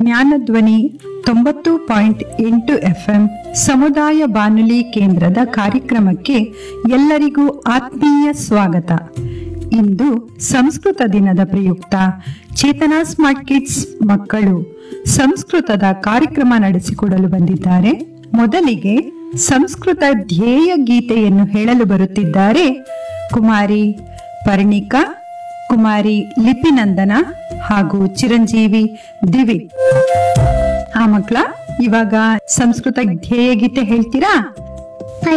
ಜ್ಞಾನಧ್ವನಿ ತೊಂಬತ್ತು ಪಾಯಿಂಟ್ ಎಂಟು ಎಫ್ಎಂ ಸಮುದಾಯ ಬಾನುಲಿ ಕೇಂದ್ರದ ಕಾರ್ಯಕ್ರಮಕ್ಕೆ ಎಲ್ಲರಿಗೂ ಆತ್ಮೀಯ ಸ್ವಾಗತ ಇಂದು ಸಂಸ್ಕೃತ ದಿನದ ಪ್ರಯುಕ್ತ ಚೇತನಾ ಸ್ಮಾರ್ಟ್ ಕಿಡ್ಸ್ ಮಕ್ಕಳು ಸಂಸ್ಕೃತದ ಕಾರ್ಯಕ್ರಮ ನಡೆಸಿಕೊಡಲು ಬಂದಿದ್ದಾರೆ ಮೊದಲಿಗೆ ಸಂಸ್ಕೃತ ಧ್ಯೇಯ ಗೀತೆಯನ್ನು ಹೇಳಲು ಬರುತ್ತಿದ್ದಾರೆ ಕುಮಾರಿ ಪರ್ಣಿಕಾ ಕುಮಾರಿ ಲಿಪಿನಂದನ ಹಾಗೂ ಚಿರಂಜೀವಿ ದಿವಿ ಆ ಮಕ್ಕಳ ಇವಾಗ ಸಂಸ್ಕೃತ ಧ್ಯೇಯ ಗೀತೆ ಹೇಳ್ತೀರಾ